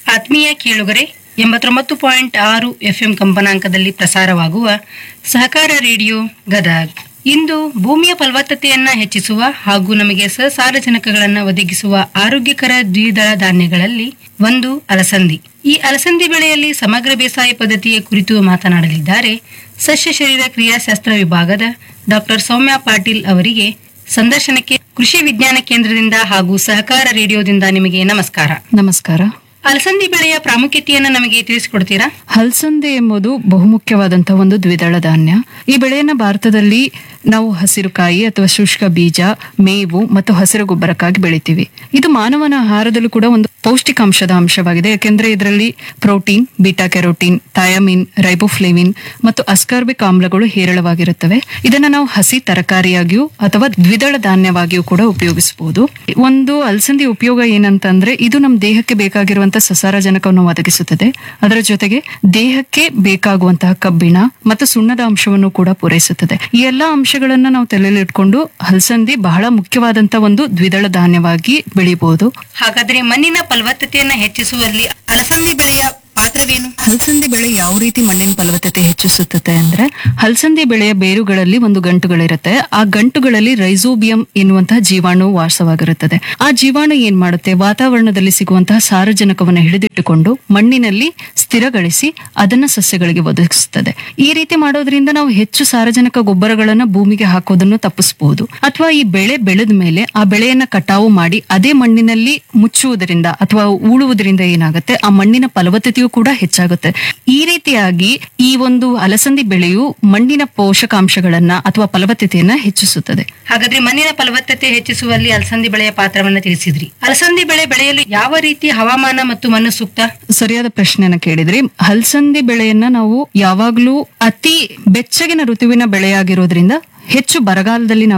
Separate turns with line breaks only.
ಆತ್ಮೀಯ ಕೇಳುಗರೆ ಎಂಬತ್ತೊಂಬತ್ತು ಪಾಯಿಂಟ್ ಆರು ಎಫ್ಎಂ ಕಂಪನಾಂಕದಲ್ಲಿ ಪ್ರಸಾರವಾಗುವ ಸಹಕಾರ ರೇಡಿಯೋ ಗದಗ್ ಇಂದು ಭೂಮಿಯ ಫಲವತ್ತತೆಯನ್ನ ಹೆಚ್ಚಿಸುವ ಹಾಗೂ ನಮಗೆ ಸಸಾರಜನಕಗಳನ್ನು ಒದಗಿಸುವ ಆರೋಗ್ಯಕರ ದ್ವಿದಳ ಧಾನ್ಯಗಳಲ್ಲಿ ಒಂದು ಅಲಸಂದಿ ಈ ಅಲಸಂದಿ ಬೆಳೆಯಲ್ಲಿ ಸಮಗ್ರ ಬೇಸಾಯ ಪದ್ಧತಿಯ ಕುರಿತು ಮಾತನಾಡಲಿದ್ದಾರೆ ಸಸ್ಯ ಶರೀರ ಕ್ರಿಯಾಶಾಸ್ತ್ರ ವಿಭಾಗದ ಡಾಕ್ಟರ್ ಸೌಮ್ಯ ಪಾಟೀಲ್ ಅವರಿಗೆ ಸಂದರ್ಶನಕ್ಕೆ ಕೃಷಿ ವಿಜ್ಞಾನ ಕೇಂದ್ರದಿಂದ ಹಾಗೂ ಸಹಕಾರ ರೇಡಿಯೋದಿಂದ ನಿಮಗೆ ನಮಸ್ಕಾರ
ನಮಸ್ಕಾರ
ಅಲಸಂದಿ ಬೆಳೆಯ ಪ್ರಾಮುಖ್ಯತೆಯನ್ನು ನಮಗೆ ತಿಳಿಸಿಕೊಡ್ತೀರಾ
ಹಲಸಂದೆ ಎಂಬುದು ಬಹುಮುಖ್ಯವಾದಂತಹ ಒಂದು ದ್ವಿದಳ ಧಾನ್ಯ ಈ ಬೆಳೆಯನ್ನ ಭಾರತದಲ್ಲಿ ನಾವು ಹಸಿರು ಕಾಯಿ ಅಥವಾ ಶುಷ್ಕ ಬೀಜ ಮೇವು ಮತ್ತು ಹಸಿರು ಗೊಬ್ಬರಕ್ಕಾಗಿ ಬೆಳಿತೀವಿ ಇದು ಮಾನವನ ಆಹಾರದಲ್ಲೂ ಕೂಡ ಒಂದು ಪೌಷ್ಟಿಕಾಂಶದ ಅಂಶವಾಗಿದೆ ಯಾಕೆಂದ್ರೆ ಇದರಲ್ಲಿ protein beta carotene thiamine riboflavin ಮತ್ತು ಅಸ್ಕಾರ್ಬಿಕ್ ಆಮ್ಲಗಳು ಹೇರಳವಾಗಿರುತ್ತವೆ ಇದನ್ನ ನಾವು ಹಸಿ ತರಕಾರಿಯಾಗಿಯೂ ಅಥವಾ ದ್ವಿದಳ ಧಾನ್ಯವಾಗಿಯೂ ಕೂಡ ಉಪಯೋಗಿಸಬಹುದು ಒಂದು ಅಲಸಂದಿ ಉಪಯೋಗ ಏನಂತಂದ್ರೆ ಇದು ನಮ್ಮ ದೇಹಕ್ಕೆ ಬೇಕಾಗಿರುವಂತಹ ಸಸಾರಜನಕವನ್ನು ಒದಗಿಸುತ್ತದೆ ಅದರ ಜೊತೆಗೆ ದೇಹಕ್ಕೆ ಬೇಕಾಗುವಂತಹ ಕಬ್ಬಿಣ ಮತ್ತು ಸುಣ್ಣದ ಅಂಶವನ್ನು ಕೂಡ ಪೂರೈಸುತ್ತದೆ ಈ ಎಲ್ಲಾ ಅಂಶಗಳನ್ನ ನಾವು ತಲೆಯಲ್ಲಿ ಇಟ್ಕೊಂಡು ಹಲಸಂದಿ ಬಹಳ ಮುಖ್ಯವಾದಂತಹ ಒಂದು ದ್ವಿದಳ ಧಾನ್ಯವಾಗಿ ಬೆಳಿಬಹುದು
ಹಾಗಾದ್ರೆ ಮಣ್ಣಿನ ಫಲವತ್ತತೆಯನ್ನ ಹೆಚ್ಚಿಸುವಲ್ಲಿ ಅಲಸಂದಿ ಬೆಳೆಯ ಪಾತ್ರವೇನು
ಹಲಸಂದಿ ಬೆಳೆ ಯಾವ ರೀತಿ ಮಣ್ಣಿನ ಫಲವತ್ತತೆ ಹೆಚ್ಚಿಸುತ್ತದೆ ಅಂದ್ರೆ ಹಲಸಂದಿ ಬೆಳೆಯ ಬೇರುಗಳಲ್ಲಿ ಒಂದು ಗಂಟುಗಳಿರುತ್ತೆ ಆ ಗಂಟುಗಳಲ್ಲಿ ರೈಸೋಬಿಯಂ ಎನ್ನುವಂತಹ ಜೀವಾಣು ವಾಸವಾಗಿರುತ್ತದೆ ಆ ಜೀವಾಣು ಏನ್ ಮಾಡುತ್ತೆ ವಾತಾವರಣದಲ್ಲಿ ಸಿಗುವಂತಹ ಸಾರಜನಕವನ್ನು ಹಿಡಿದಿಟ್ಟುಕೊಂಡು ಮಣ್ಣಿನಲ್ಲಿ ಸ್ಥಿರಗೊಳಿಸಿ ಅದನ್ನ ಸಸ್ಯಗಳಿಗೆ ಒದಗಿಸುತ್ತದೆ ಈ ರೀತಿ ಮಾಡೋದ್ರಿಂದ ನಾವು ಹೆಚ್ಚು ಸಾರಜನಕ ಗೊಬ್ಬರಗಳನ್ನ ಭೂಮಿಗೆ ಹಾಕೋದನ್ನು ತಪ್ಪಿಸಬಹುದು ಅಥವಾ ಈ ಬೆಳೆ ಬೆಳೆದ ಮೇಲೆ ಆ ಬೆಳೆಯನ್ನ ಕಟಾವು ಮಾಡಿ ಅದೇ ಮಣ್ಣಿನಲ್ಲಿ ಮುಚ್ಚುವುದರಿಂದ ಅಥವಾ ಉಳುವುದರಿಂದ ಏನಾಗುತ್ತೆ ಆ ಮಣ್ಣಿನ ಫಲವತ್ತತೆಯು ಕೂಡ ಹೆಚ್ಚಾಗುತ್ತೆ ಈ ರೀತಿಯಾಗಿ ಈ ಒಂದು ಅಲಸಂದಿ ಬೆಳೆಯು ಮಣ್ಣಿನ ಪೋಷಕಾಂಶಗಳನ್ನ ಅಥವಾ ಫಲವತ್ತತೆಯನ್ನ ಹೆಚ್ಚಿಸುತ್ತದೆ
ಹಾಗಾದ್ರೆ ಮಣ್ಣಿನ ಫಲವತ್ತತೆ ಹೆಚ್ಚಿಸುವಲ್ಲಿ ಅಲಸಂದಿ ಬೆಳೆಯ ಪಾತ್ರವನ್ನ ತಿಳಿಸಿದ್ರಿ ಅಲಸಂದಿ ಬೆಳೆ ಬೆಳೆಯಲು ಯಾವ ರೀತಿ ಹವಾಮಾನ ಮತ್ತು ಮಣ್ಣು ಸೂಕ್ತ
ಸರಿಯಾದ ಪ್ರಶ್ನೆಯನ್ನ ಕೇಳಿದ್ರಿ ಹಲಸಂದಿ ಬೆಳೆಯನ್ನ ನಾವು ಯಾವಾಗ್ಲೂ ಅತಿ ಬೆಚ್ಚಗಿನ ಋತುವಿನ ಬೆಳೆಯಾಗಿರೋದ್ರಿಂದ ಹೆಚ್ಚು ಬರಗಾಲದಲ್ಲಿ ನಾವು